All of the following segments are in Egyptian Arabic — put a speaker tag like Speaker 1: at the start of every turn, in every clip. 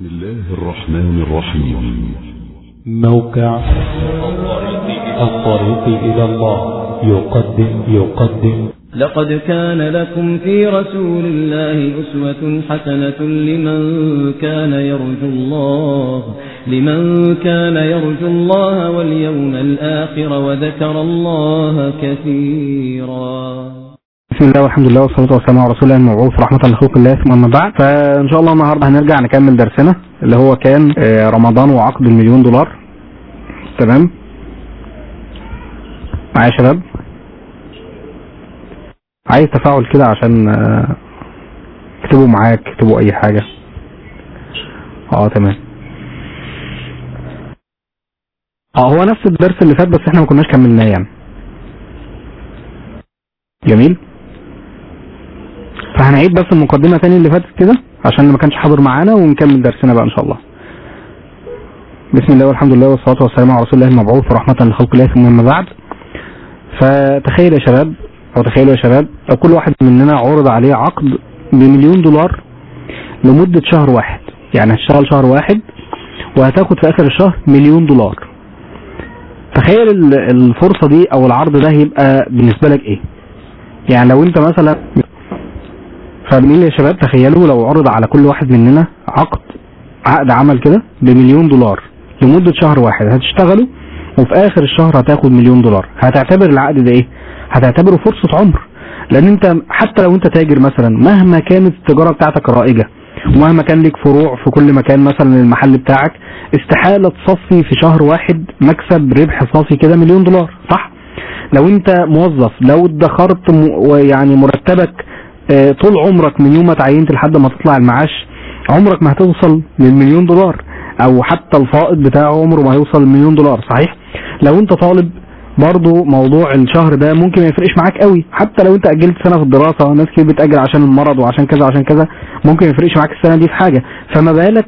Speaker 1: بسم الله الرحمن الرحيم
Speaker 2: موقع الطريق إلى الله يقدم يقدم
Speaker 3: لقد كان لكم في رسول الله أسوة حسنة لمن كان يرجو الله لمن كان يرجو الله واليوم الآخر وذكر الله كثيرا
Speaker 4: بسم الله والحمد لله والصلاة والسلام على رسول الله المبعوث رحمة لخلق الله ثم أما بعد فإن شاء الله النهاردة هنرجع نكمل درسنا اللي هو كان آه، رمضان وعقد المليون دولار تمام معايا يا شباب عايز تفاعل كده عشان آه، اكتبوا معاك اكتبوا أي حاجة اه تمام اه هو نفس الدرس اللي فات بس احنا ما كناش كملناه يعني جميل فهنعيد بس المقدمة تاني اللي فاتت كده عشان اللي ما كانش حاضر معانا ونكمل درسنا بقى ان شاء الله بسم الله والحمد لله والصلاة والسلام على رسول الله المبعوث رحمة لخلق الله ثم أما بعد فتخيل يا شباب او تخيلوا يا شباب لو كل واحد مننا عرض عليه عقد بمليون دولار لمدة شهر واحد يعني هتشتغل شهر واحد وهتاخد في اخر الشهر مليون دولار تخيل ال- الفرصة دي او العرض ده هيبقى بالنسبة لك ايه يعني لو انت مثلا فبنقول يا شباب تخيلوا لو عرض على كل واحد مننا عقد عقد عمل كده بمليون دولار لمدة شهر واحد هتشتغله وفي اخر الشهر هتاخد مليون دولار هتعتبر العقد ده ايه هتعتبره فرصة عمر لان انت حتى لو انت تاجر مثلا مهما كانت التجارة بتاعتك رائجة ومهما كان لك فروع في كل مكان مثلا المحل بتاعك استحالة تصفي في شهر واحد مكسب ربح صافي كده مليون دولار صح لو انت موظف لو ادخرت م- ويعني مرتبك آه، طول عمرك من يوم ما تعينت لحد ما تطلع المعاش عمرك ما هتوصل للمليون دولار او حتى الفائض بتاعه عمره ما هيوصل للمليون دولار صحيح لو انت طالب برضو موضوع الشهر ده ممكن ما يفرقش معاك قوي حتى لو انت اجلت سنه في الدراسه ناس كتير بتاجل عشان المرض وعشان كذا وعشان كذا ممكن ما يفرقش معاك السنه دي في حاجه فما بالك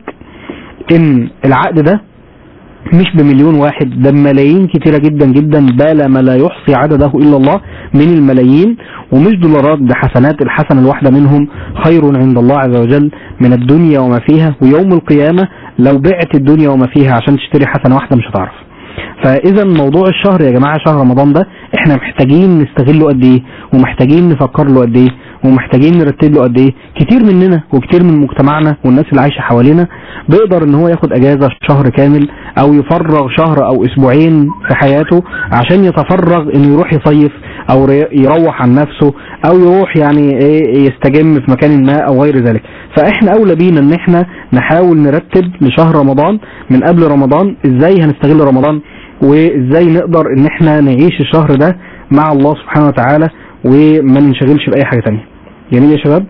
Speaker 4: ان العقد ده مش بمليون واحد ده بملايين كتيرة جدا جدا بال ما لا يحصي عدده إلا الله من الملايين ومش دولارات ده حسنات الحسنة الواحدة منهم خير عند الله عز وجل من الدنيا وما فيها ويوم القيامة لو بعت الدنيا وما فيها عشان تشتري حسنة واحدة مش هتعرف فاذا موضوع الشهر يا جماعة شهر رمضان ده احنا محتاجين نستغله قد ايه ومحتاجين نفكر له قد ايه ومحتاجين نرتب له قد ايه كتير مننا وكتير من مجتمعنا والناس اللي عايشة حوالينا بيقدر ان هو ياخد اجازة شهر كامل او يفرغ شهر او اسبوعين في حياته عشان يتفرغ انه يروح يصيف او ري- يروح عن نفسه او يروح يعني ايه يستجم في مكان ما او غير ذلك فاحنا اولى بينا ان احنا نحاول نرتب لشهر رمضان من قبل رمضان ازاي هنستغل رمضان وازاي نقدر ان احنا نعيش الشهر ده مع الله سبحانه وتعالى وما ننشغلش باي حاجة تانية جميل يا شباب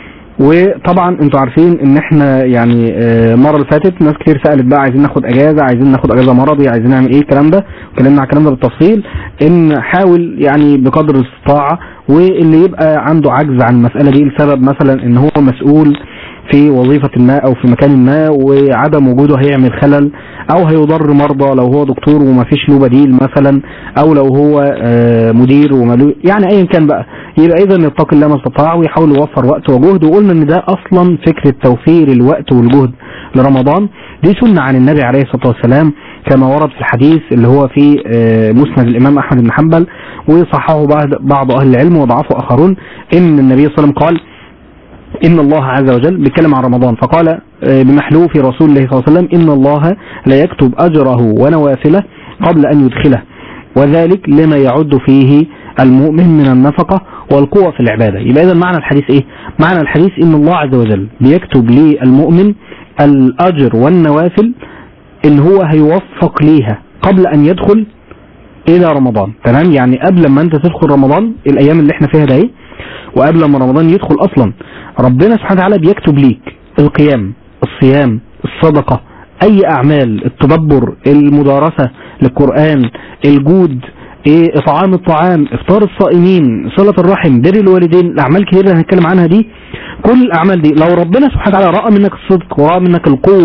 Speaker 4: وطبعا انتوا عارفين ان احنا يعني آه، المره اللي فاتت ناس كتير سالت بقى عايزين ناخد اجازه عايزين ناخد اجازه مرضي عايزين نعمل ايه الكلام ده اتكلمنا على الكلام ده بالتفصيل ان حاول يعني بقدر الاستطاعه واللي يبقى عنده عجز عن المساله دي لسبب مثلا ان هو مسؤول في وظيفة ما او في مكان ما وعدم وجوده هيعمل خلل او هيضر مرضى لو هو دكتور ومفيش له بديل مثلا او لو هو آه، مدير وملو يعني ايا كان بقى يبقى اذا يتقي الله ما استطاع ويحاول يوفر وقت وجهد وقلنا ان ده اصلا فكرة توفير الوقت والجهد لرمضان دي سنة عن النبي عليه الصلاة والسلام كما ورد في الحديث اللي هو في آه، مسند الامام احمد بن حنبل وصححه بعض بعض اهل العلم وضعفه اخرون ان النبي صلى الله عليه وسلم قال إن الله عز وجل بيتكلم عن رمضان فقال آه، بمحلوف رسول الله صلى الله عليه وسلم إن الله لا يكتب أجره ونوافله قبل أن يدخله وذلك لما يعد فيه المؤمن من النفقة والقوة في العبادة يبقى إذا معنى الحديث إيه؟ معنى الحديث إن الله عز وجل بيكتب للمؤمن الأجر والنوافل إن هو هيوفق ليها قبل أن يدخل إلى رمضان تمام يعني قبل ما أنت تدخل رمضان الأيام اللي احنا فيها ده إيه؟ وقبل ما رمضان يدخل اصلا ربنا سبحانه وتعالى بيكتب ليك القيام الصيام الصدقة اي اعمال التدبر المدارسة للقرآن الجود ايه اطعام الطعام افطار الصائمين صلة الرحم بر الوالدين الاعمال كتير اللي هنتكلم عنها دي كل الاعمال دي لو ربنا سبحانه وتعالى رأى منك الصدق ورأى منك القوة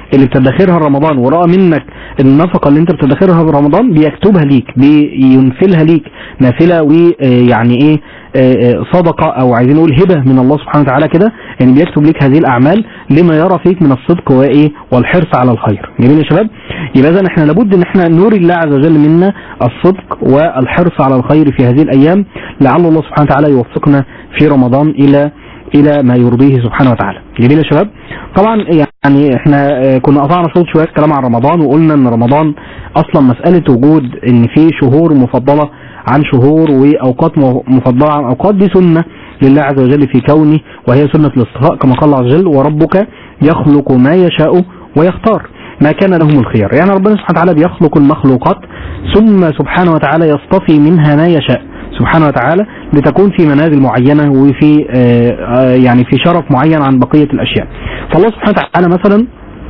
Speaker 4: اللي بتدخرها رمضان ورأى منك النفقة اللي انت بتدخرها في رمضان بيكتبها ليك بينفلها ليك نافلة ويعني ايه آه، آه، صدقة او عايزين نقول هبة من الله سبحانه وتعالى كده يعني بيكتب ليك هذه الاعمال لما يرى فيك من الصدق وايه والحرص على الخير جميل يا شباب يبقى اذا احنا لابد ان احنا نوري الله عز وجل منا الصدق والحرص على الخير في هذه الايام لعل الله سبحانه وتعالى يوفقنا في رمضان الى الى ما يرضيه سبحانه وتعالى جميل يا شباب طبعا يعني احنا آه، كنا قطعنا صوت شويه كلام عن رمضان وقلنا ان رمضان اصلا مساله وجود ان في شهور مفضله عن شهور واوقات م- مفضله عن اوقات دي سنه لله عز وجل في كونه وهي سنه الاصطفاء كما قال الله عز وجل وربك يخلق ما يشاء ويختار ما كان لهم الخيار يعني ربنا سبحانه وتعالى بيخلق المخلوقات ثم سبحانه وتعالى يصطفي منها ما يشاء سبحانه وتعالى لتكون في منازل معينة وفي آه، آه، يعني في شرف معين عن بقية الأشياء فالله سبحانه وتعالى مثلا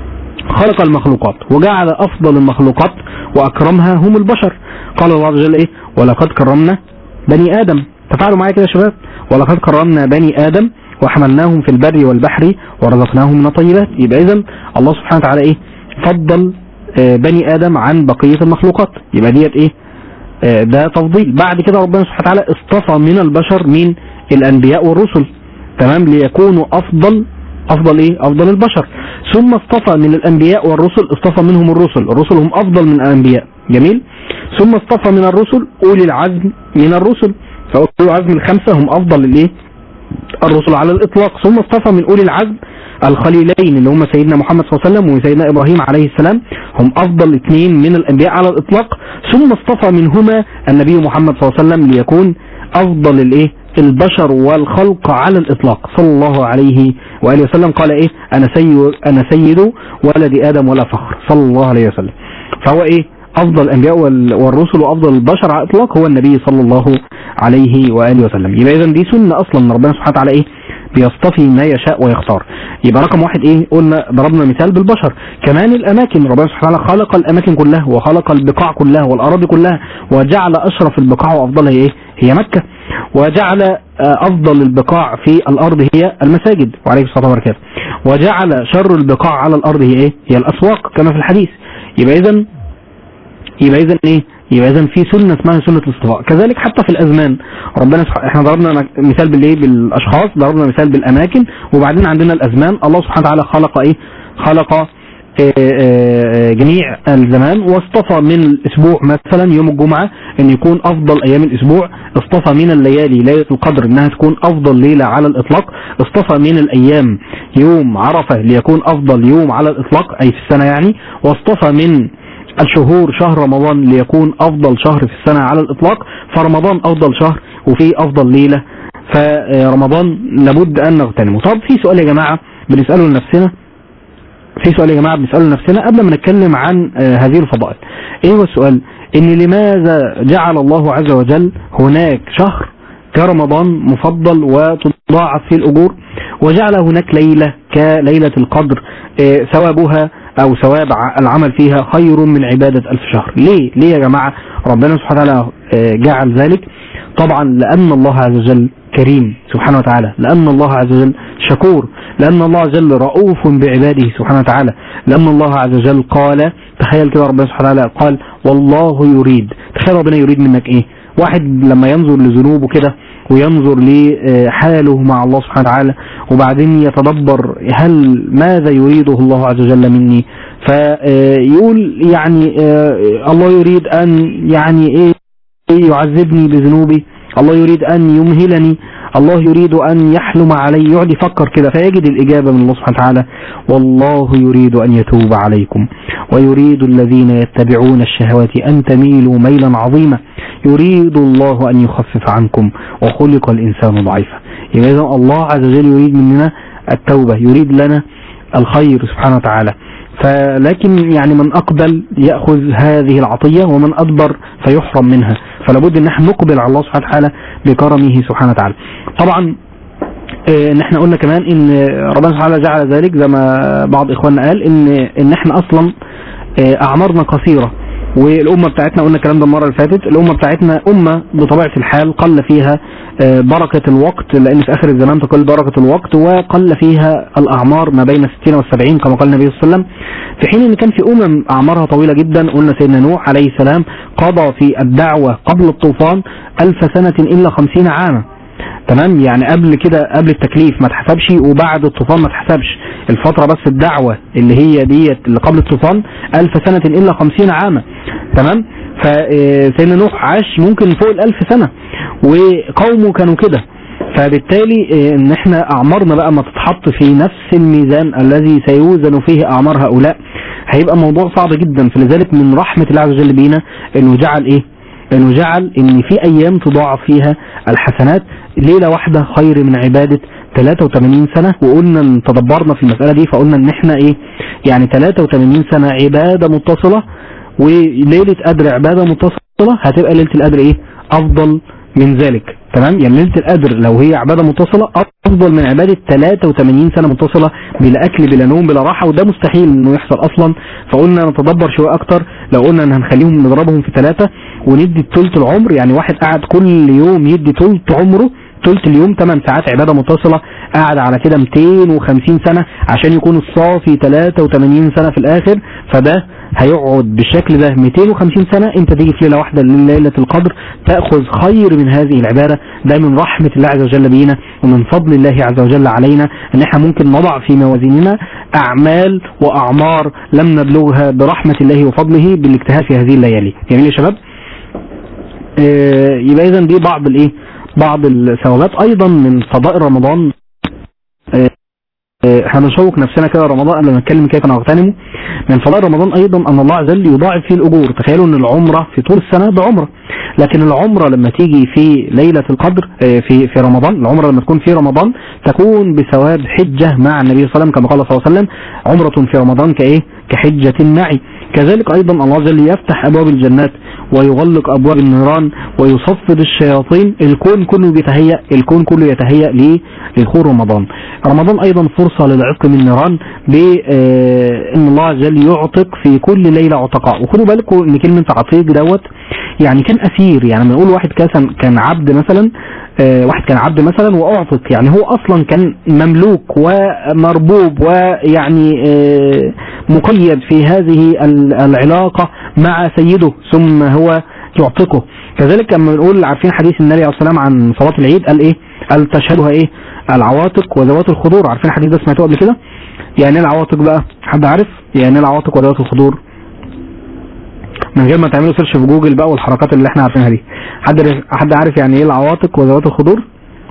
Speaker 4: خلق المخلوقات وجعل أفضل المخلوقات وأكرمها هم البشر قال الله عز وجل إيه ولقد كرمنا بني آدم تفعلوا معايا كده يا شباب ولقد كرمنا بني آدم وحملناهم في البر والبحر ورزقناهم من الطيبات يبقى إذا الله سبحانه وتعالى إيه فضل آه، بني آدم عن بقية المخلوقات يبقى ديت إيه آه، ده تفضيل بعد كده ربنا سبحانه وتعالى اصطفى من البشر من الأنبياء والرسل تمام ليكونوا أفضل أفضل إيه أفضل البشر ثم اصطفى من الأنبياء والرسل اصطفى منهم الرسل الرسل هم أفضل من الأنبياء جميل ثم اصطفى من الرسل أولي العزم من الرسل فأولي العزم الخمسة هم أفضل الإيه الرسل على الإطلاق ثم اصطفى من أولي العزم الخليلين اللي هم سيدنا محمد صلى الله عليه وسلم وسيدنا إبراهيم عليه السلام هم أفضل اثنين من الأنبياء على الإطلاق ثم اصطفى منهما النبي محمد صلى الله عليه وسلم ليكون أفضل الإيه البشر والخلق على الإطلاق صلى الله عليه وآله وسلم قال إيه أنا سيد, أنا سيد ولد آدم ولا فخر صلى الله عليه وسلم فهو إيه أفضل الأنبياء وال- والرسل وأفضل البشر على الإطلاق هو النبي صلى الله عليه وآله وسلم يبقى إذا دي سنة أصلا من ربنا سبحانه وتعالى إيه بيصطفي ما يشاء ويختار يبقى رقم واحد ايه قلنا ضربنا مثال بالبشر كمان الاماكن ربنا سبحانه وتعالى خلق الاماكن كلها وخلق البقاع كلها والاراضي كلها وجعل اشرف البقاع وافضلها ايه هي مكة وجعل آه، افضل البقاع في الارض هي المساجد وعليه الصلاه والسلام وجعل شر البقاع على الارض هي ايه هي الاسواق كما في الحديث يبقى اذا يبقى اذا ايه يبقى اذا في سنه اسمها سنه الاصطفاء كذلك حتى في الازمان ربنا سبحانه احنا ضربنا مك- مثال بالايه بالاشخاص ضربنا مثال بالاماكن وبعدين عندنا الازمان الله سبحانه وتعالى خلق ايه خلق آه، آه، جميع الزمان واصطفى من الاسبوع مثلا يوم الجمعه ان يكون افضل ايام الاسبوع اصطفى من الليالي ليله القدر انها تكون افضل ليله على الاطلاق اصطفى من الايام يوم عرفه ليكون افضل يوم على الاطلاق اي في السنه يعني واصطفى من الشهور شهر رمضان ليكون افضل شهر في السنة على الاطلاق فرمضان افضل شهر وفيه افضل ليلة فرمضان لابد ان نغتنمه طب في سؤال يا جماعة بنسأله لنفسنا في سؤال يا جماعة بنسأله لنفسنا قبل ما نتكلم عن آه، هذه الفضائل ايه هو السؤال ان لماذا جعل الله عز وجل هناك شهر كرمضان مفضل وتضاعف فيه الأجور وجعل هناك ليلة كليلة القدر آه، ثوابها أو ثواب ع- العمل فيها خير من عبادة ألف شهر ليه؟ ليه يا جماعة ربنا سبحانه وتعالى آه، جعل ذلك طبعا لأن الله عز وجل كريم سبحانه وتعالى لأن الله عز وجل شكور لأن الله عز وجل رؤوف بعباده سبحانه وتعالى لأن الله عز وجل قال تخيل كده ربنا سبحانه وتعالى قال والله يريد تخيل ربنا يريد منك ايه واحد لما ينظر لذنوبه كده وينظر لحاله مع الله سبحانه وتعالى وبعدين يتدبر هل ماذا يريده الله عز وجل مني فيقول يعني آه، الله يريد أن يعني إيه يعذبني بذنوبي الله يريد أن يمهلني الله يريد أن يحلم علي يقعد يفكر كده فيجد الإجابة من الله سبحانه وتعالى والله يريد أن يتوب عليكم ويريد الذين يتبعون الشهوات أن تميلوا ميلا عظيما يريد الله أن يخفف عنكم وخلق الإنسان ضعيفا يبقى إذن الله عز وجل يريد مننا التوبة يريد لنا الخير سبحانه وتعالى فلكن يعني من أقبل يأخذ هذه العطية ومن أدبر فيحرم منها فلابد ان احنا نقبل على الله سبحانه وتعالى بكرمه سبحانه وتعالى طبعا آه، ان احنا قلنا كمان ان ربنا سبحانه وتعالى جعل ذلك زي ما بعض اخواننا قال ان ان احنا اصلا آه، اعمارنا قصيرة والامه بتاعتنا قلنا الكلام ده المره اللي فاتت الامه بتاعتنا امه بطبيعه الحال قل فيها آه، بركه الوقت لان في اخر الزمان تقل بركه الوقت وقل فيها الاعمار ما بين 60 و 70 كما قال النبي صلى الله عليه وسلم في حين ان كان في امم اعمارها طويله جدا قلنا سيدنا نوح عليه السلام قضى في الدعوه قبل الطوفان ألف سنه الا 50 عاما تمام يعني قبل كده قبل التكليف ما اتحسبش وبعد الطوفان ما اتحسبش الفترة بس الدعوة اللي هي ديت اللي قبل الطوفان ألف سنة إلا خمسين عاما تمام فسيدنا نوح عاش ممكن فوق الألف سنة وقومه كانوا كده فبالتالي آه، ان احنا اعمارنا بقى ما تتحط في نفس الميزان الذي سيوزن فيه اعمار هؤلاء هيبقى موضوع صعب جدا فلذلك من رحمة الله عز وجل بينا انه جعل ايه انه جعل ان في ايام تضاعف فيها الحسنات ليلة واحدة خير من عبادة 83 سنة وقلنا ان تدبرنا في المسألة دي فقلنا ان احنا ايه يعني 83 سنة عبادة متصلة وليلة قدر عبادة متصلة هتبقى ليلة القدر ايه افضل من ذلك تمام يعني ليلة القدر لو هي عبادة متصلة افضل من عبادة 83 سنة متصلة بلا اكل بلا نوم بلا راحة وده مستحيل انه يحصل اصلا فقلنا نتدبر شوية اكتر لو قلنا ان هنخليهم نضربهم في ثلاثة وندي ثلث العمر يعني واحد قاعد كل يوم يدي ثلث عمره ثلث اليوم 8 ساعات عبادة متصلة قاعد على كده 250 سنة عشان يكون الصافي 83 سنة في الاخر فده هيقعد بالشكل ده 250 سنة انت تيجي في ليلة واحدة ليلة القدر تأخذ خير من هذه العبادة ده من رحمة الله عز وجل بينا ومن فضل الله عز وجل علينا ان احنا ممكن نضع في موازيننا اعمال واعمار لم نبلغها برحمة الله وفضله بالاجتهاد في هذه الليالي جميل يا شباب آه، يبقى اذا دي بعض الايه بعض الثوابات ايضا من فضائل رمضان آه، آه، احنا بنشوق نفسنا كده رمضان قبل ما نتكلم كيف نغتنمه من فضائل رمضان ايضا ان الله عز وجل يضاعف فيه الاجور تخيلوا ان العمره في طول السنه بعمره لكن العمره لما تيجي في ليله القدر آه، في في رمضان العمره لما تكون في رمضان تكون بثواب حجه مع النبي صلى الله عليه وسلم كما قال صلى الله عليه وسلم عمره في رمضان كايه كحجه معي كذلك ايضا الله عز وجل يفتح ابواب الجنات ويغلق ابواب النيران ويصفد الشياطين الكون كله بيتهيأ الكون كله يتهيأ ليه لدخول رمضان رمضان ايضا فرصة للعتق من النيران بان الله عز وجل يعتق في كل ليلة عتقاء وخدوا بالكم ان كلمة عتيق دوت يعني كان اسير يعني لما نقول واحد كان كان عبد مثلا آه، واحد كان عبد مثلا واعتق يعني هو اصلا كان مملوك ومربوب ويعني آه، مقيد في هذه ال- العلاقة مع سيده ثم هو يعتقه كذلك لما بنقول عارفين حديث النبي عليه الصلاة والسلام عن صلاة العيد قال ايه قال تشهدها ايه العواتق وذوات الخضور عارفين الحديث ده سمعتوه قبل كده يعني ايه العواتق بقى حد عارف يعني ايه العواتق وذوات الخضور من غير ما تعملوا سيرش في جوجل بقى والحركات اللي احنا عارفينها دي حد حد عارف يعني ايه العواتق وذوات الخضور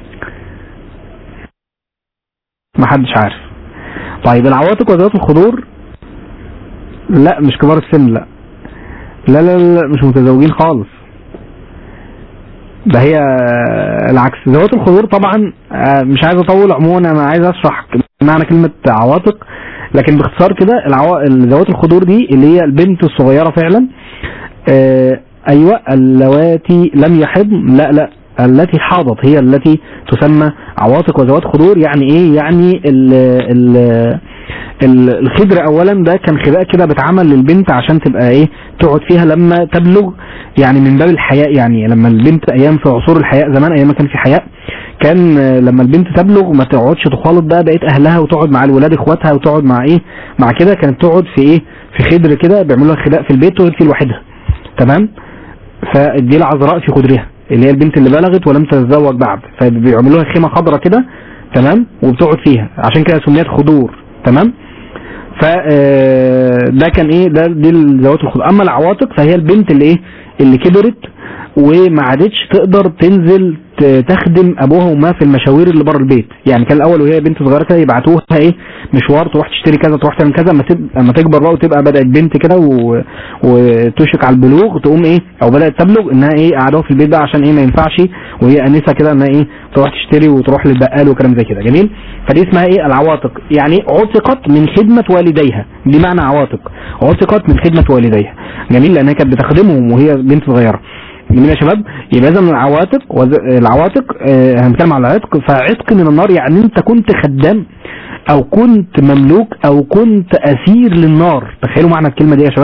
Speaker 4: ما حدش عارف طيب العواتق وذوات الخضور لا مش كبار السن لا لا لا لا مش متزوجين خالص ده هي العكس ذوات الخضور طبعا آه، مش عايز اطول عموما انا عايز اشرح معنى كلمة عواتق لكن باختصار كده العوا... ذوات الخضور دي اللي هي البنت الصغيرة فعلا آه، ايوه اللواتي لم يحضن لا لا التي حاضت هي التي تسمى عواتق وذوات خضور يعني ايه يعني ال ال ال- الخدر اولا ده كان خباء كده بتعمل للبنت عشان تبقى ايه تقعد فيها لما تبلغ يعني من باب الحياء يعني لما البنت ايام في عصور الحياء زمان ايام ما كان في حياء كان آه، لما البنت تبلغ ما تقعدش تخالط بقى بقيت اهلها وتقعد مع الولاد اخواتها وتقعد مع ايه مع كده كانت تقعد في ايه في خدر كده بيعملوا لها خباء في البيت تقعد فيه لوحدها تمام فدي العذراء في خدرها اللي هي البنت اللي بلغت ولم تتزوج بعد فبيعملوها خيمه خضراء كده تمام وبتقعد فيها عشان كده سميت خضور تمام ف آه، ده كان ايه ده دي ذوات الخضور اما العواتق فهي البنت اللي ايه اللي كبرت وما عادتش تقدر تنزل ت- تخدم ابوها وامها في المشاوير اللي بره البيت يعني كان الاول وهي بنت صغيره كده يبعتوها ايه مشوار تروح تشتري كذا تروح تعمل كذا اما تب... اما تكبر بقى وتبقى بدات بنت كده و... وتشك على البلوغ تقوم ايه او بدات تبلغ انها ايه قعدوها في البيت بقى عشان ايه ما ينفعش وهي انسه كده انها ايه تروح تشتري وتروح للبقال وكلام زي كده جميل فدي اسمها ايه العواتق يعني عتقت من خدمه والديها دي معنى عواتق عتقت من خدمه والديها جميل لانها كانت بتخدمهم وهي بنت صغيره جميل يا شباب يبقى اذا العواتق وز... العواتق آه هنتكلم على العتق فعتق من النار يعني انت كنت خدام او كنت مملوك او كنت اسير للنار تخيلوا معنى الكلمه دي يا شباب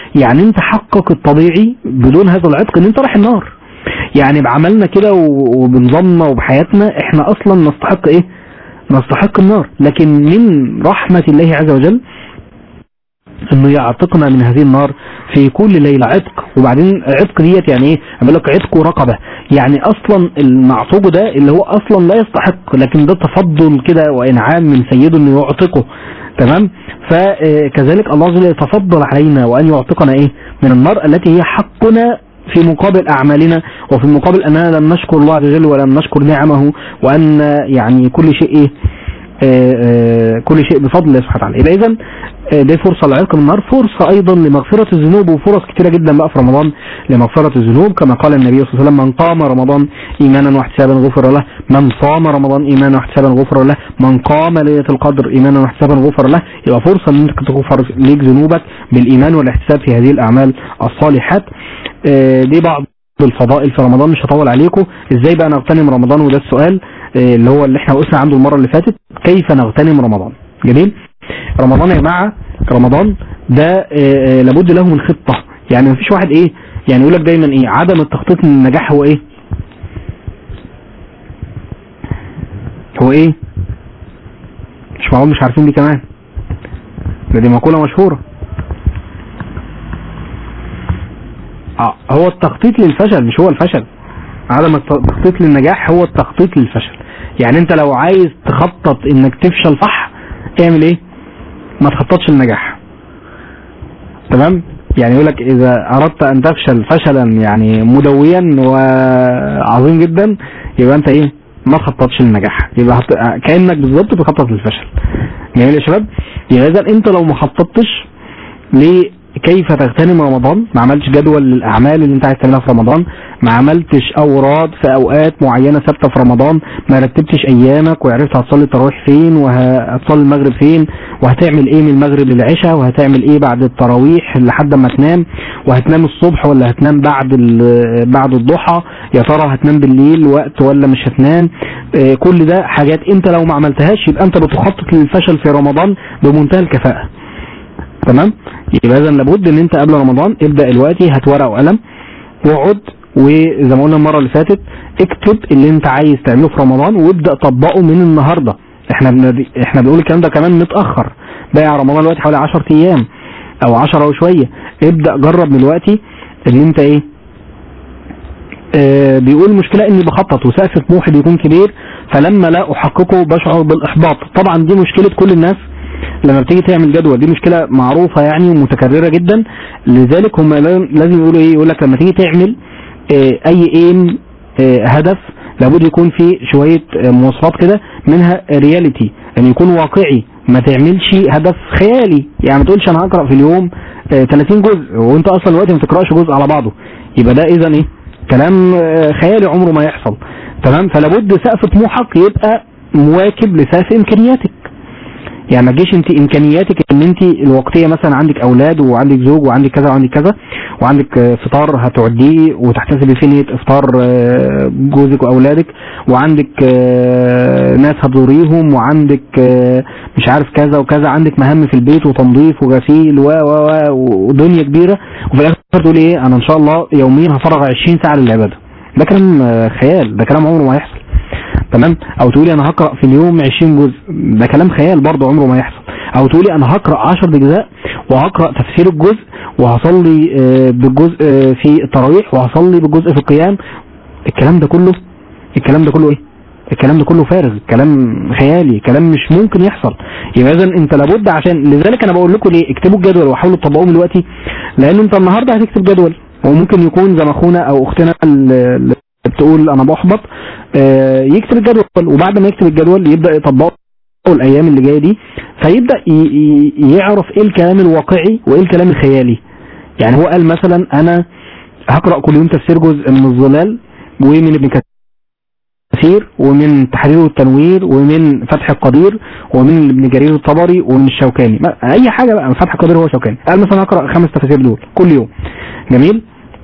Speaker 4: يعني انت حقك الطبيعي بدون هذا العتق ان انت رايح النار يعني بعملنا كده و- وبنظامنا وبحياتنا احنا اصلا نستحق ايه نستحق النار لكن من رحمة الله عز وجل انه يعتقنا من هذه النار في كل ليلة عتق وبعدين عتق ديت يعني ايه اقول لك عتق ورقبة يعني اصلا المعتوق ده اللي هو اصلا لا يستحق لكن ده تفضل كده وانعام من سيده انه يعتقه تمام فكذلك الله عز وجل يتفضل علينا وان يعتقنا ايه من النار التي هي حقنا في مقابل اعمالنا وفي مقابل اننا لم نشكر الله عز وجل ولم نشكر نعمه وان يعني كل شيء ايه آه، آه، كل شيء بفضل الله سبحانه وتعالى يبقى اذا آه، دي فرصه لعتق من النار فرصه ايضا لمغفره الذنوب وفرص كتيره جدا بقى في رمضان لمغفره الذنوب كما قال النبي صلى الله عليه وسلم من قام رمضان ايمانا واحتسابا غفر له من صام رمضان ايمانا واحتسابا غفر له من قام ليله القدر ايمانا واحتسابا غفر له يبقى فرصه ان انت تغفر ليك ذنوبك بالايمان والاحتساب في هذه الاعمال الصالحات آه، دي بعض الفضائل في رمضان مش هطول عليكم ازاي بقى نغتنم رمضان وده السؤال آه، اللي هو اللي احنا وقفنا عنده المره اللي فاتت كيف نغتنم رمضان جميل رمضان يا جماعه رمضان ده آه، آه، لابد له من خطه يعني مفيش واحد ايه يعني يقول لك دايما ايه عدم التخطيط للنجاح هو ايه هو ايه مش معقول مش عارفين دي كمان ده دي مقوله مشهوره آه، هو التخطيط للفشل مش هو الفشل عدم الت- التخطيط للنجاح هو التخطيط للفشل يعني انت لو عايز تخطط انك تفشل صح اعمل ايه ما تخططش للنجاح تمام يعني يقول لك اذا اردت ان تفشل فشلا يعني مدويا وعظيم جدا يبقى انت ايه ما تخططش للنجاح يبقى هت... كانك بالظبط بتخطط للفشل جميل يا شباب يبقى اذا انت لو ما خططتش لكيف تغتنم رمضان ما عملتش جدول للاعمال اللي انت عايز تعملها في رمضان ما عملتش اوراد في اوقات معينه ثابته في رمضان ما رتبتش ايامك وعرفت هتصلي التراويح فين وهتصلي المغرب فين وهتعمل ايه من المغرب للعشاء وهتعمل ايه بعد التراويح لحد ما تنام وهتنام الصبح ولا هتنام بعد ال- بعد الضحى يا ترى هتنام بالليل وقت ولا مش هتنام آه، كل ده حاجات انت لو ما عملتهاش يبقى انت بتخطط للفشل في رمضان بمنتهى الكفاءه تمام يبقى اذا لابد ان انت قبل رمضان ابدا دلوقتي هات ورقه وقلم واقعد وزي ما قلنا المره اللي فاتت اكتب اللي انت عايز تعمله في رمضان وابدا طبقه من النهارده احنا بن... احنا بنقول الكلام ده كمان متاخر باقي على رمضان دلوقتي حوالي 10 ايام او 10 او شويه ابدا جرب دلوقتي ان انت ايه آه بيقول المشكله اني بخطط وسقف طموحي بيكون كبير فلما لا احققه بشعر بالاحباط طبعا دي مشكله كل الناس لما بتيجي تعمل جدول دي مشكله معروفه يعني ومتكرره جدا لذلك هم لازم يقولوا ايه يقول لك لما تيجي تعمل آه، اي ايم آه، هدف لابد يكون في شويه آه، مواصفات كده منها رياليتي ان يكون واقعي ما تعملش هدف خيالي يعني ما تقولش انا هقرا في اليوم آه، 30 جزء وانت اصلا دلوقتي ما تقراش جزء على بعضه يبقى ده اذا ايه كلام آه، خيالي عمره ما يحصل تمام فلابد سقف طموحك يبقى مواكب لسقف امكانياتك يعني ما تجيش انت امكانياتك ان انت الوقتيه مثلا عندك اولاد وعندك زوج وعندك كذا وعندك كذا وعندك آه، فطار هتعديه وتحتسبي فيه نيه افطار آه، جوزك واولادك وعندك آه، ناس هتزوريهم وعندك آه، مش عارف كذا وكذا عندك مهام في البيت وتنظيف وغسيل و و و ودنيا كبيره وفي الاخر تقولي ايه انا ان شاء الله يوميا هفرغ 20 ساعه للعباده ده كلام آه، خيال ده كلام عمره ما يحصل تمام او تقولي انا هقرا في اليوم 20 جزء ده كلام خيال برضه عمره ما يحصل او تقولي انا هقرا 10 اجزاء وهقرا تفسير الجزء وهصلي آه، بالجزء آه، في التراويح وهصلي بالجزء في القيام الكلام ده كله الكلام ده كله ايه الكلام ده كله فارغ كلام خيالي كلام مش ممكن يحصل يبقى اذا انت لابد عشان لذلك انا بقول لكم ليه اكتبوا الجدول وحاولوا تطبقوه من دلوقتي لان انت النهارده هتكتب جدول وممكن يكون زي ما اخونا او اختنا اللي بتقول انا بحبط آه، يكتب الجدول وبعد ما يكتب الجدول يبدا يطبقه الايام اللي جايه دي فيبدا ي- ي- يعرف ايه الكلام الواقعي وايه الكلام الخيالي يعني هو قال مثلا انا هقرا كل يوم تفسير جزء من الظلال ومن ابن كثير ومن تحرير والتنوير ومن فتح القدير ومن ابن جرير الطبري ومن الشوكاني ما- اي حاجه بقى فتح القدير هو شوكاني قال مثلا هقرا خمس تفاسير دول كل يوم جميل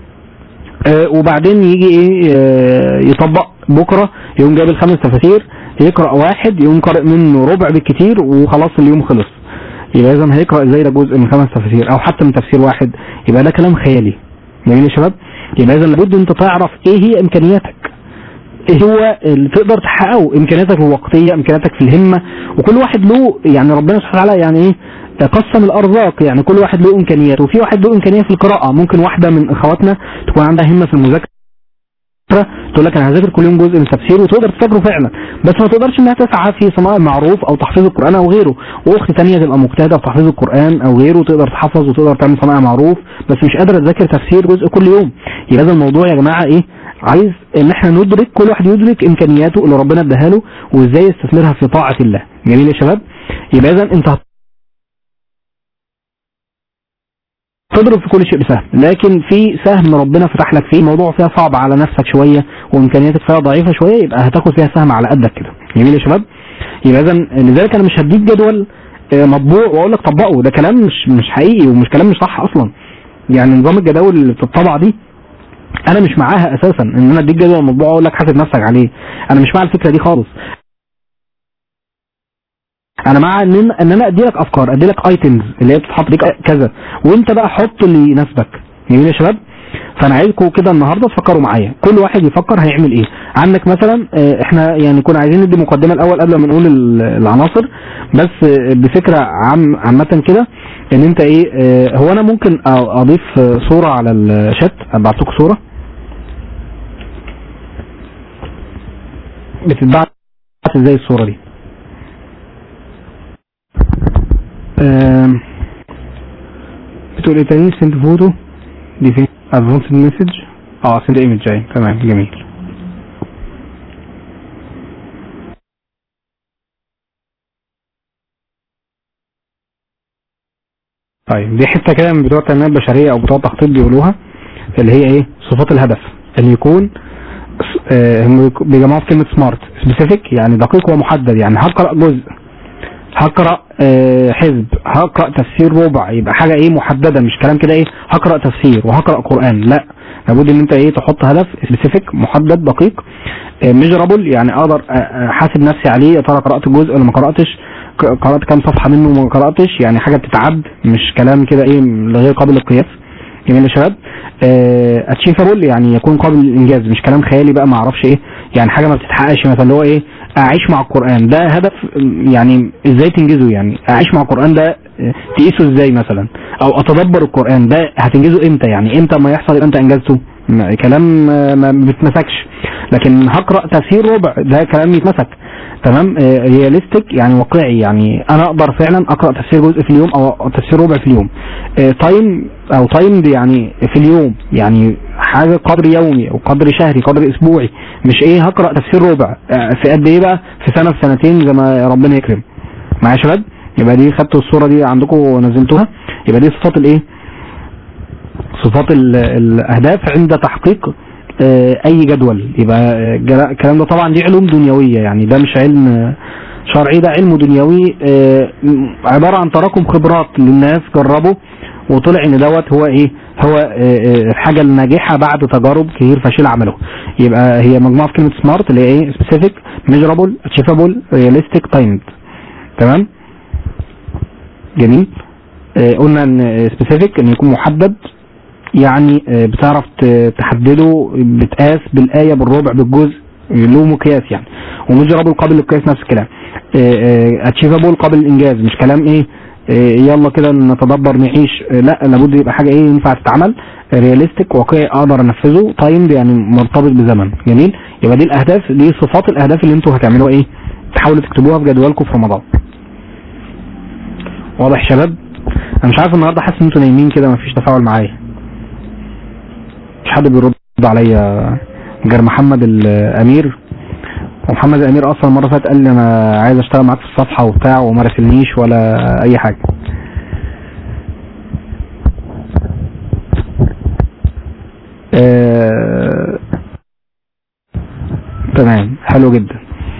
Speaker 4: آه وبعدين يجي ايه آه يطبق بكره يقوم جايب الخمس تفاسير يقرا واحد يقوم قارئ منه ربع بالكتير وخلاص اليوم خلص يبقى اذا هيقرا ازاي ده جزء من خمس تفاسير او حتى من تفسير واحد يبقى ده كلام خيالي جميل يا شباب يبقى اذا لابد انت تعرف ايه هي امكانياتك ايه هو اللي تقدر تحققه امكانياتك الوقتيه امكانياتك في الهمه وكل واحد له يعني ربنا سبحانه وتعالى يعني ايه قسم الارزاق يعني كل واحد له امكانياته وفي واحد له امكانيه في القراءه ممكن واحده من اخواتنا تكون عندها همه في المذاكره تقول لك انا هذاكر كل يوم جزء من التفسير وتقدر تذاكره فعلا بس ما تقدرش انها تسعى في صناعه المعروف او تحفيظ القران او غيره واخت ثانيه تبقى مجتهده في تحفيظ القران او غيره تقدر تحفظ وتقدر تعمل صناعه معروف بس مش قادره تذاكر تفسير جزء كل يوم يبقى هذا الموضوع يا جماعه ايه عايز ان احنا ندرك كل واحد يدرك امكانياته اللي ربنا اداها له وازاي يستثمرها في طاعه الله جميل يا شباب يبقى اذا انت تضرب في كل شيء بسهم لكن في سهم ربنا فتح لك فيه موضوع فيها صعب على نفسك شويه وامكانياتك فيها ضعيفه شويه يبقى هتاخد فيها سهم على قدك كده جميل يا شباب يبقى اذا لذلك انا مش هديك جدول آه، مطبوع واقول لك طبقه ده كلام مش مش حقيقي ومش كلام مش صح اصلا يعني نظام الجداول اللي بتطبع دي انا مش معاها اساسا ان انا اديك جدول مطبوع واقول لك حاسب نفسك عليه انا مش مع الفكره دي خالص انا مع ان ان انا ادي لك افكار ادي لك ايتمز اللي هي بتتحط ليك كذا وانت بقى حط اللي يناسبك جميل يا شباب فانا عايزكم كده النهارده تفكروا معايا كل واحد يفكر هيعمل ايه عندك مثلا آه، احنا يعني كنا عايزين ندي مقدمه الاول قبل ما نقول ال- العناصر بس آه، بفكره عام عامه كده ان انت ايه آه، هو انا ممكن أ- اضيف آه، صوره على الشات ابعت لكم صوره بتتبعت ازاي الصوره دي آم، بتقول ايه تاني سنت فوتو دي فين ادفانسد مسج اه سنت ايمج جاي تمام جميل طيب دي حته كده من بتوع التنميه البشريه او بتوع التخطيط بيقولوها اللي هي ايه صفات الهدف ان يكون آه، هم بيجمعوا في كلمه سمارت سبيسيفيك يعني دقيق ومحدد يعني هقرا جزء هقرا آه، حزب هقرا تفسير ربع يبقى حاجه ايه محدده مش كلام كده ايه هقرا تفسير وهقرا قران لا لابد ان انت ايه تحط هدف سبيسيفيك محدد دقيق ميجرابل يعني اقدر آه، آه، احاسب نفسي عليه يا ترى قرات جزء ولا ما قراتش ق- قرات كام صفحه منه وما قراتش يعني حاجه بتتعد مش كلام كده ايه غير قابل للقياس جميل يا شباب اتشيفابل يعني يكون قابل للانجاز مش كلام خيالي بقى ما اعرفش ايه يعني حاجه ما بتتحققش مثلا اللي هو ايه اعيش مع القران ده هدف يعني ازاي تنجزه يعني اعيش مع القران ده آه، تقيسه ازاي مثلا او اتدبر القران ده هتنجزه امتى يعني امتى ما يحصل يبقى انت انجزته ما- كلام آه، ما بيتمسكش لكن هقرا تفسير ربع ده كلام يتمسك تمام رياليستيك يعني واقعي يعني انا اقدر فعلا اقرا تفسير جزء في اليوم او تفسير ربع في اليوم تايم او تايم يعني في اليوم يعني حاجه قدر يومي او قدر شهري قدر اسبوعي مش ايه هقرا تفسير ربع آه، في قد ايه بقى في سنه في سنتين زي ما ربنا يكرم معايا يا شباب يبقى دي خدتوا الصوره دي عندكم ونزلتوها يبقى دي صفات الايه صفات ال- الاهداف عند تحقيق آه، اي جدول يبقى آه، جرا- الكلام ده طبعا دي علوم دنيويه يعني ده مش علم آه، شرعي ده علم دنيوي آه، م- عباره عن تراكم خبرات للناس جربوا وطلع ان دوت هو ايه هو آه، آه، الحاجه الناجحه بعد تجارب كتير فاشله عمله يبقى هي مجموعه في كلمه سمارت اللي هي ايه سبيسيفيك ميجرابل اتشيفابل رياليستيك تايمد تمام جميل آه، قلنا ان سبيسيفيك ان يكون محدد يعني آه، بتعرف ت- تحدده بتقاس بالآية بالربع بالجزء له مقياس يعني ومجربه قابل للقياس نفس الكلام اتشيفابل قابل للانجاز مش كلام ايه آه، يلا كده نتدبر نعيش آه، لا لابد يبقى حاجه ايه ينفع تتعمل رياليستيك واقعي اقدر انفذه تايم يعني مرتبط بزمن جميل يبقى دي الاهداف دي صفات الاهداف اللي انتوا هتعملوها ايه تحاولوا تكتبوها في جدولكم في رمضان واضح يا شباب انا مش عارف النهارده حاسس ان انتوا نايمين كده مفيش تفاعل معايا مش حد بيرد عليا غير محمد الامير ومحمد الامير اصلا المره اللي فاتت قال لي انا عايز اشتغل معاك في الصفحه وبتاع وما راسلنيش ولا اي حاجه آه... تمام حلو جدا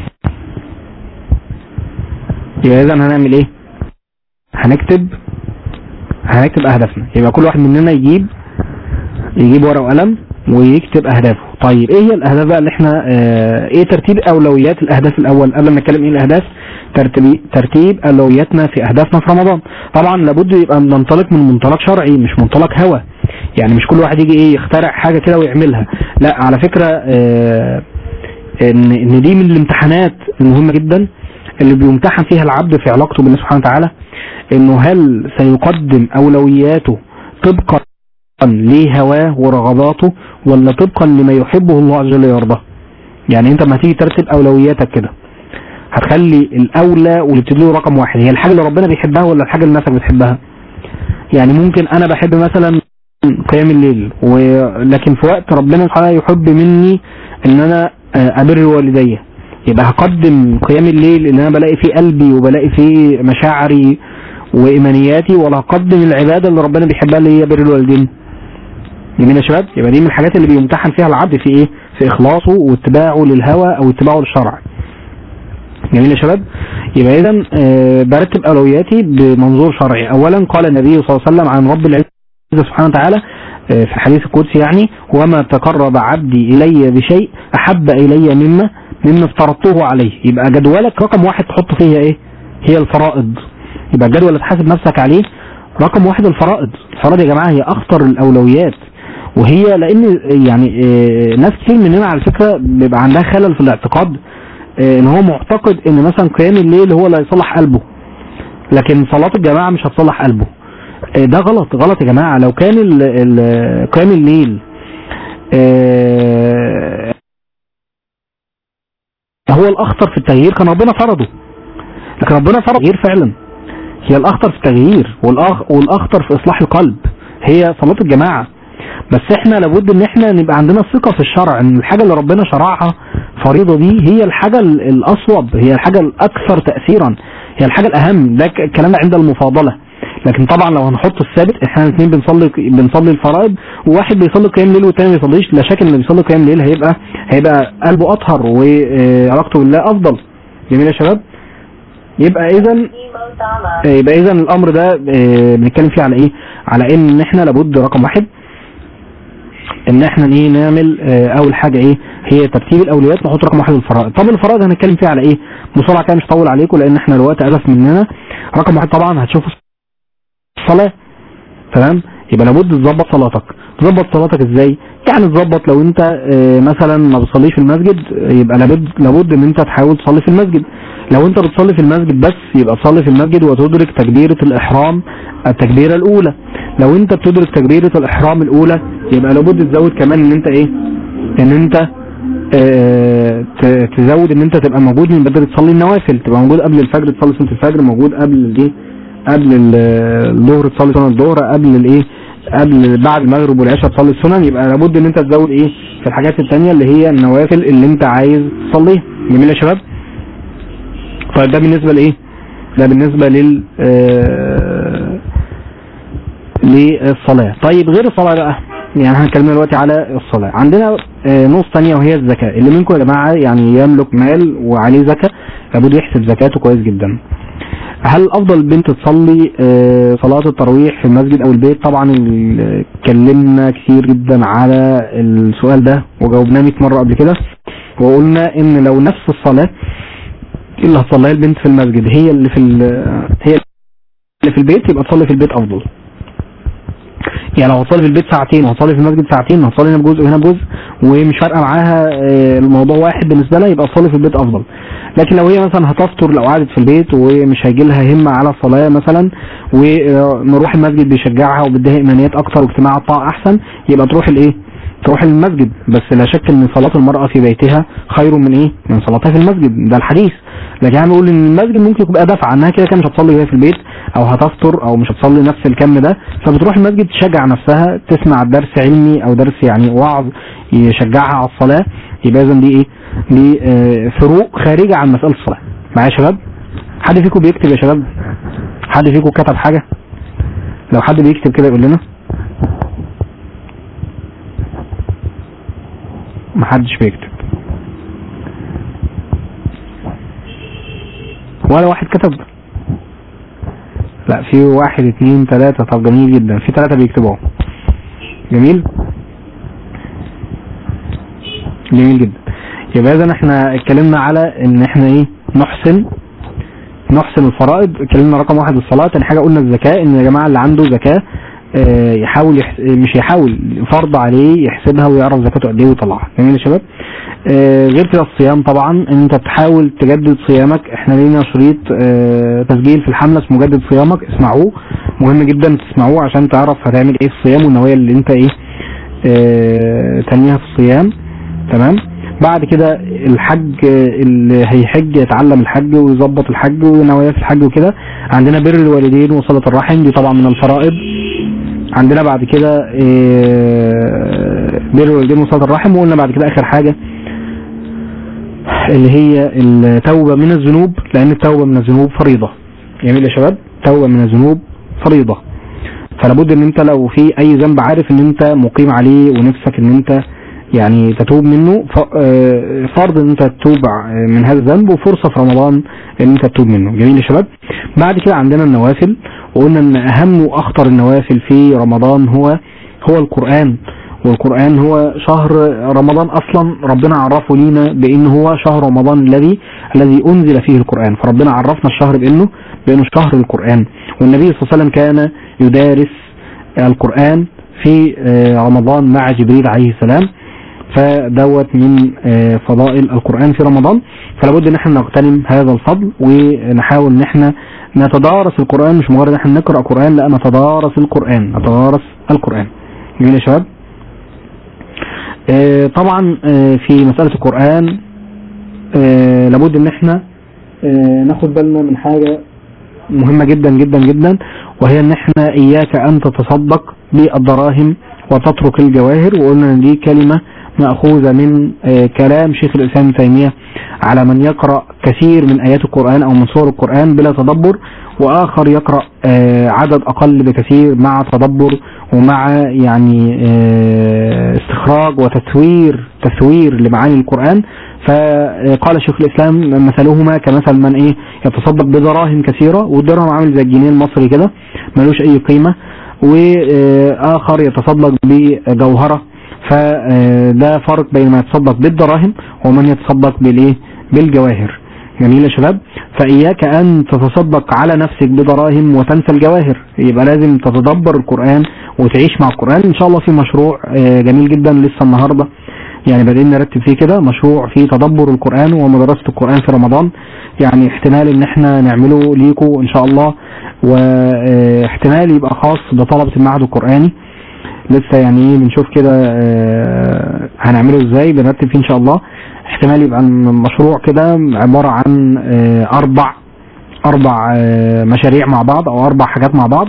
Speaker 4: يبقى اذا هنعمل ايه هنكتب هنكتب اهدافنا يبقى كل واحد مننا يجيب يجيب ورقه وقلم ويكتب اهدافه طيب ايه هي الاهداف بقى اللي احنا اه ايه ترتيب اولويات الاهداف الاول قبل ما نتكلم ايه الاهداف ترتيب ترتيب اولوياتنا في اهدافنا في رمضان طبعا لابد يبقى ننطلق من منطلق شرعي مش منطلق هوى يعني مش كل واحد يجي ايه يخترع حاجه كده ويعملها لا على فكره اه ان ان دي من الامتحانات المهمه جدا اللي بيمتحن فيها العبد في علاقته بالله سبحانه وتعالى انه هل سيقدم اولوياته طبقا لهواه ورغباته ولا طبقا لما يحبه الله عز وجل يرضاه يعني انت لما تيجي ترتب اولوياتك كده هتخلي الاولى واللي بتديله رقم واحد هي الحاجه اللي ربنا بيحبها ولا الحاجه اللي نفسك بتحبها يعني ممكن انا بحب مثلا قيام الليل ولكن في وقت ربنا سبحانه يحب مني ان انا ابر والدي يبقى هقدم قيام الليل اللي انا بلاقي فيه قلبي وبلاقي فيه مشاعري وايمانياتي ولا هقدم العباده اللي ربنا بيحبها اللي هي بر الوالدين جميل يا شباب يبقى دي من الحاجات اللي بيمتحن فيها العبد في ايه في اخلاصه واتباعه للهوى او اتباعه للشرع جميل يا شباب يبقى اذا آه برتب اولوياتي بمنظور شرعي اولا قال النبي صلى الله عليه وسلم عن رب العزه سبحانه وتعالى آه في الحديث القدسي يعني وما تقرب عبدي الي بشيء احب الي مما مما افترضته عليه يبقى جدولك رقم واحد تحط فيها ايه هي الفرائض يبقى الجدول اللي تحاسب نفسك عليه رقم واحد الفرائض الفرائض يا جماعه هي اخطر الاولويات وهي لان يعني آه ناس كتير مننا على فكره بيبقى عندها خلل في الاعتقاد آه ان هو معتقد ان مثلا قيام الليل هو اللي هيصلح قلبه لكن صلاه الجماعه مش هتصلح قلبه آه ده غلط غلط يا جماعه لو كان ال ال قيام الليل هو الاخطر في التغيير كان ربنا فرضه لكن ربنا فرض التغيير فعلا هي الاخطر في التغيير والأخ والاخطر في اصلاح القلب هي صلاه الجماعه بس احنا لابد ان احنا نبقى عندنا ثقه في الشرع ان الحاجه اللي ربنا شرعها فريضه دي هي الحاجه الاصوب هي الحاجه الاكثر تاثيرا هي الحاجه الاهم ده الكلام عند المفاضله لكن طبعا لو هنحط الثابت احنا الاثنين بنصلي بنصلي الفرائض وواحد بيصلي قيام ليل والتاني ما بيصليش لا شك ان اللي بيصلي قيام ليل هيبقى هيبقى قلبه اطهر وعلاقته بالله افضل جميل يا شباب يبقى اذا يبقى اذا الامر ده بنتكلم فيه على ايه على ان احنا لابد رقم واحد ان احنا ايه نعمل اول حاجه ايه هي ترتيب الاولويات نحط رقم واحد الفرائض طب الفرائض هنتكلم فيها على ايه بسرعه كده مش هطول عليكم لان احنا الوقت اسف مننا رقم واحد طبعا هتشوفوا الصلاه تمام يبقى لابد تظبط صلاتك تظبط صلاتك ازاي يعني تظبط لو انت اه مثلا ما بتصليش في المسجد يبقى لابد لابد ان انت تحاول تصلي في المسجد لو انت بتصلي في المسجد بس يبقى تصلي في المسجد وتدرك تكبيرة الاحرام التكبيرة الاولى لو انت بتدرك تكبيرة الاحرام الاولى يبقى لابد تزود كمان ان انت ايه ان انت اه تزود ان انت تبقى موجود من بدري تصلي النوافل تبقى موجود قبل الفجر تصلي سنة الفجر موجود قبل الايه قبل الظهر تصلي سنة الظهر قبل الايه قبل بعد المغرب والعشاء تصلي السنن يبقى لابد ان انت تزود ايه في الحاجات الثانيه اللي هي النوافل اللي انت عايز تصليها جميل يا شباب طيب ده بالنسبه لايه ده بالنسبه لل آه للصلاه طيب غير الصلاه بقى يعني هنتكلم دلوقتي على الصلاه عندنا آه نص ثانيه وهي الزكاه اللي منكم يا جماعه يعني يملك مال وعليه زكاه لابد يحسب زكاته كويس جدا هل افضل بنت تصلي صلاة التراويح في المسجد او البيت طبعا اتكلمنا كتير جدا على السؤال ده وجاوبناه 100 مرة قبل كده وقلنا ان لو نفس الصلاة اللي هتصليها البنت في المسجد هي اللي في هي اللي في البيت يبقى تصلي في البيت افضل يعني لو هتصلي في البيت ساعتين وهتصلي في المسجد ساعتين هتصلي هنا بجزء وهنا بجزء ومش فارقه معاها الموضوع واحد بالنسبه لها يبقى تصلي في البيت افضل لكن لو هي مثلا هتفطر لو قعدت في البيت ومش هيجي لها همه على الصلاه مثلا ونروح المسجد بيشجعها وبيديها ايمانيات اكتر واجتماع الطاعه احسن يبقى تروح الايه تروح المسجد بس لا شك ان صلاه المراه في بيتها خير من ايه من صلاتها في المسجد ده الحديث لكن احنا بنقول ان المسجد ممكن يبقى دفع عنها كده كده مش هتصلي وهي في البيت او هتفطر او مش هتصلي نفس الكم ده فبتروح المسجد تشجع نفسها تسمع درس علمي او درس يعني وعظ يشجعها على الصلاه يبقى اذا دي ايه دي اه فروق خارجه عن مساله الصلاه معايا يا شباب حد فيكم بيكتب يا شباب حد فيكم كتب حاجه لو حد بيكتب كده يقول لنا محدش بيكتب ولا واحد كتب لا في واحد اتنين تلاتة طب جميل جدا في تلاتة بيكتبوا جميل جميل جدا يبقى اذا احنا اتكلمنا على ان احنا ايه نحسن نحسن الفرائض اتكلمنا رقم واحد الصلاة تاني حاجة قلنا الزكاة ان يا جماعة اللي عنده زكاة آه، يحاول يحس... مش يحاول فرض عليه يحسبها ويعرف زكاته قد ايه ويطلعها جميل يا شباب آه، غير كده الصيام طبعا ان انت تحاول تجدد صيامك احنا لينا شريط آه، تسجيل في الحملة اسمه جدد صيامك اسمعوه مهم جدا تسمعوه عشان تعرف هتعمل ايه في الصيام والنوايا اللي انت ايه آه، تنميها في الصيام تمام بعد كده الحج آه، اللي هيحج يتعلم الحج ويظبط الحج ونوايا في الحج وكده عندنا بر الوالدين وصلة الرحم دي طبعا من الفرائض عندنا بعد كده آه، بر الوالدين وصلة الرحم وقلنا بعد كده اخر حاجة اللي هي التوبة من الذنوب لان التوبة من الذنوب فريضة جميل يا شباب توبة من الذنوب فريضة فلا بد ان انت لو في اي ذنب عارف ان انت مقيم عليه ونفسك ان انت يعني تتوب منه ف- آه، فرض ان انت تتوب ع- من هذا الذنب وفرصة في رمضان ان انت تتوب منه جميل يا شباب بعد كده عندنا النوافل وقلنا ان اهم واخطر النوافل في رمضان هو هو القرآن والقرآن هو شهر رمضان اصلا ربنا عرفه لينا بان هو شهر رمضان الذي الذي انزل فيه القرآن فربنا عرفنا الشهر بانه بانه شهر القرآن والنبي صلى الله عليه وسلم كان يدارس القرآن في آه، رمضان مع جبريل عليه السلام فدوت من آه، فضائل القرآن في رمضان فلا بد ان احنا نغتنم هذا الفضل ونحاول ان احنا نتدارس القرآن مش مجرد ان احنا نقرأ قرآن لا نتدارس القرآن نتدارس القرآن جميل يا شباب آه، طبعا آه، في مسألة القرآن آه، لابد ان احنا آه، ناخد بالنا من حاجة مهمة جدا جدا جدا وهي ان احنا اياك ان تتصدق بالدراهم وتترك الجواهر وقلنا ان دي كلمة مأخوذة من آه، كلام شيخ الاسلام ابن تيمية على من يقرأ كثير من ايات القرآن او من سور القرآن بلا تدبر واخر يقرأ آه، عدد اقل بكثير مع تدبر ومع يعني آه، استخراج وتثوير تثوير لمعاني القرآن فقال شيخ الاسلام مثلهما كمثل من ايه يتصدق بدراهم كثيرة والدرهم عامل زي الجنيه المصري كده ملوش اي قيمة واخر يتصدق بجوهرة فده فرق بين ما يتصدق بالدراهم ومن يتصدق بالايه بالجواهر جميل يا شباب فإياك أن تتصدق على نفسك بدراهم وتنسى الجواهر يبقى لازم تتدبر القرآن وتعيش مع القرآن إن شاء الله في مشروع آه، جميل جدا لسه النهاردة يعني بادئين نرتب فيه كده مشروع فيه تدبر القرآن ومدرسة القرآن في رمضان يعني احتمال ان احنا نعمله ليكو ان شاء الله واحتمال يبقى خاص بطلبة المعهد القرآني لسه يعني ايه بنشوف كده آه، هنعمله ازاي بنرتب فيه ان شاء الله احتمال يبقى مشروع كده عبارة عن آه، اربع اربع آه، مشاريع مع بعض او اربع حاجات مع بعض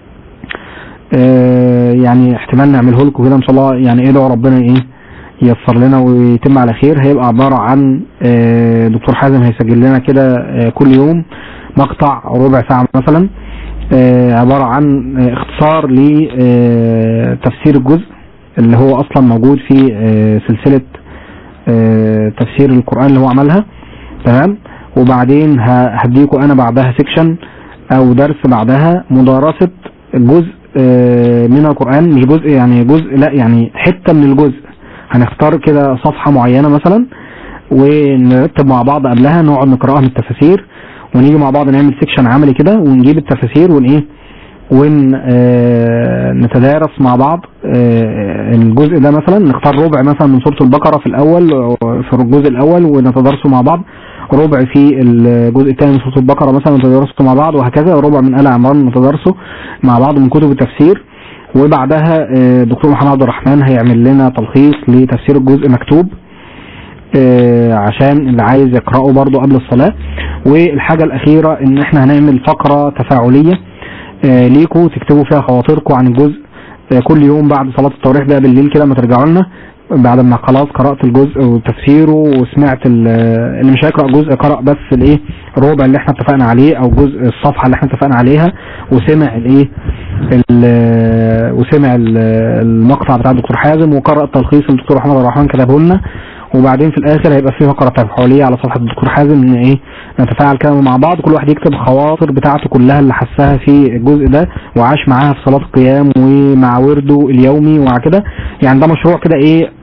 Speaker 4: آه، يعني احتمال نعمله لكم كده ان شاء الله يعني ادعوا ربنا ايه ييسر لنا ويتم على خير هيبقى عبارة عن آه، دكتور حازم هيسجل لنا كده آه، كل يوم مقطع ربع ساعة مثلا آه، عبارة عن آه، اختصار لتفسير الجزء اللي هو اصلا موجود في آه، سلسلة آه، تفسير القرآن اللي هو عملها تمام وبعدين ه- هديكوا انا بعدها سيكشن او درس بعدها مدارسة جزء آه، من القرآن مش جزء يعني جزء لا يعني حتة من الجزء هنختار كده صفحة معينة مثلا ونرتب مع بعض قبلها نقعد نقراها من التفاسير ونيجي مع بعض نعمل سيكشن عملي كده ونجيب التفاسير ون ايه ون آه نتدارس مع بعض آه الجزء ده مثلا نختار ربع مثلا من سورة البقرة في الأول في الجزء الأول ونتدارسه مع بعض ربع في الجزء الثاني من سورة البقرة مثلا نتدارسه مع بعض وهكذا ربع من آل عمران نتدارسه مع بعض من كتب التفسير وبعدها آه، دكتور محمد عبد الرحمن هيعمل لنا تلخيص لتفسير الجزء مكتوب آه، عشان اللي عايز يقرأه برضو قبل الصلاة والحاجة الأخيرة إن إحنا هنعمل فقرة تفاعلية آه، ليكوا تكتبوا فيها خواطركم عن الجزء آه، كل يوم بعد صلاة التراويح بقى بالليل كده ما ترجعوا لنا بعد ما خلاص قرأت الجزء وتفسيره وسمعت ال- اللي مش هيقرأ جزء قرأ بس الايه الربع اللي احنا اتفقنا عليه او جزء الصفحة اللي احنا اتفقنا عليها وسمع الايه ال- وسمع ال- المقطع بتاع الدكتور حازم وقرأ التلخيص اللي الدكتور محمد عبد الرحمن كتبه لنا وبعدين في الاخر هيبقى في فقرة تفاعلية على صفحة الدكتور حازم ان ايه نتفاعل كده مع بعض كل واحد يكتب خواطر بتاعته كلها اللي حسها في الجزء ده وعاش معاها في صلاة القيام ومع ورده اليومي ومع كده يعني ده مشروع كده ايه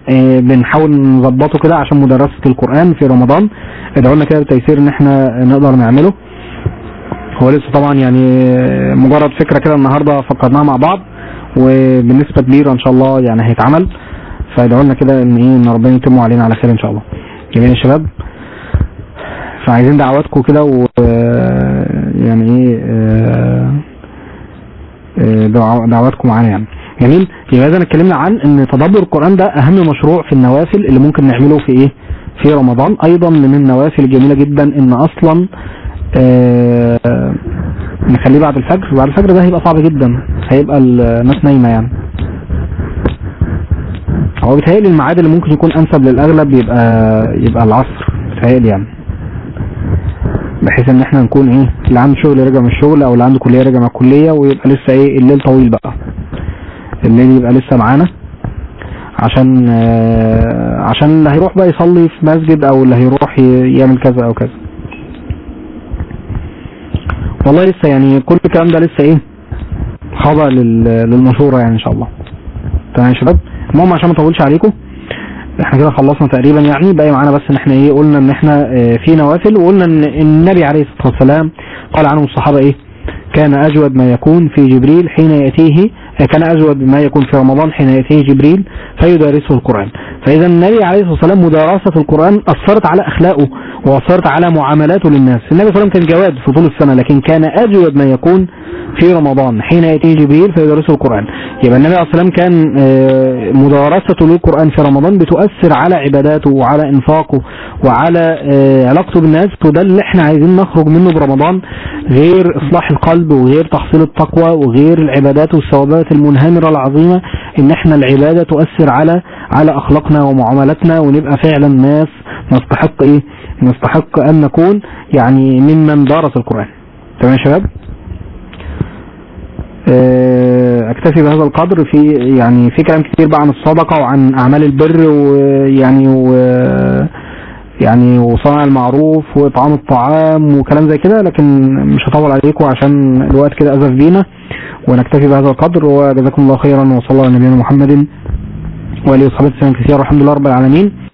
Speaker 4: آه، بنحاول نظبطه كده عشان مدرسة القرآن في رمضان ادعوا لنا كده بتيسير ان احنا نقدر نعمله هو لسه طبعا يعني آه، مجرد فكرة كده النهاردة فكرناها مع بعض وبنسبة كبيرة ان شاء الله يعني هيتعمل فادعوا لنا كده ان ايه ان ربنا يتم علينا على خير ان شاء الله جميل يا شباب فعايزين دعواتكم كده و يعني ايه آه، آه، دعو- دعواتكم معانا يعني جميل يبقى اذا اتكلمنا عن ان تدبر القران ده اهم مشروع في النوافل اللي ممكن نعمله في ايه في رمضان ايضا من النوافل الجميله جدا ان اصلا آه، نخليه بعد الفجر بعد الفجر ده هيبقى صعب جدا هيبقى الناس نايمه يعني هو بيتهيألي الميعاد اللي ممكن يكون انسب للاغلب يبقى يبقى العصر بيتهيألي يعني بحيث ان احنا نكون ايه اللي عنده شغل يرجع من الشغل او اللي عنده كليه يرجع من الكليه ويبقى لسه ايه الليل طويل بقى الليل يبقى لسه معانا عشان آه، عشان اللي هيروح بقى يصلي في مسجد او اللي هيروح ي- يعمل كذا او كذا والله لسه يعني كل الكلام ده لسه ايه خاضع لل- للمشورة يعني ان شاء الله تمام يا شباب المهم عشان ما اطولش عليكم احنا كده خلصنا تقريبا يعني باقي معانا بس ان احنا ايه قلنا ان احنا اه في نوافل وقلنا ان النبي عليه الصلاة والسلام قال عنه الصحابة ايه كان اجود ما يكون في جبريل حين يأتيه اه كان اجود ما يكون في رمضان حين يأتيه جبريل فيدارسه القرآن فاذا النبي عليه الصلاة والسلام مدارسة القرآن اثرت على اخلاقه واثرت على معاملاته للناس النبي صلى الله عليه وسلم كان جواد في طول السنة لكن كان اجود ما يكون في رمضان حين يأتيه جبريل فيدرسه القرآن يبقى النبي عليه الصلاة والسلام كان آه، مدارسته للقرآن في رمضان بتؤثر على عباداته وعلى انفاقه وعلى آه، علاقته بالناس وده اللي احنا عايزين نخرج منه برمضان غير اصلاح القلب وغير تحصيل التقوى وغير العبادات والثوابات المنهمرة العظيمة ان احنا العبادة تؤثر على على اخلاقنا ومعاملاتنا ونبقى فعلا ناس نستحق ايه نستحق ان نكون يعني ممن درس القرآن تمام يا شباب آه، اكتفي بهذا القدر في يعني في كلام كتير بقى عن الصدقة وعن اعمال البر ويعني و يعني وصنع المعروف واطعام الطعام وكلام زي كده لكن مش هطول عليكم عشان الوقت كده اذف بينا ونكتفي بهذا القدر وجزاكم الله خيرا وصلى الله على نبينا محمد وآله وصحبه وسلم كثيرا والحمد لله رب العالمين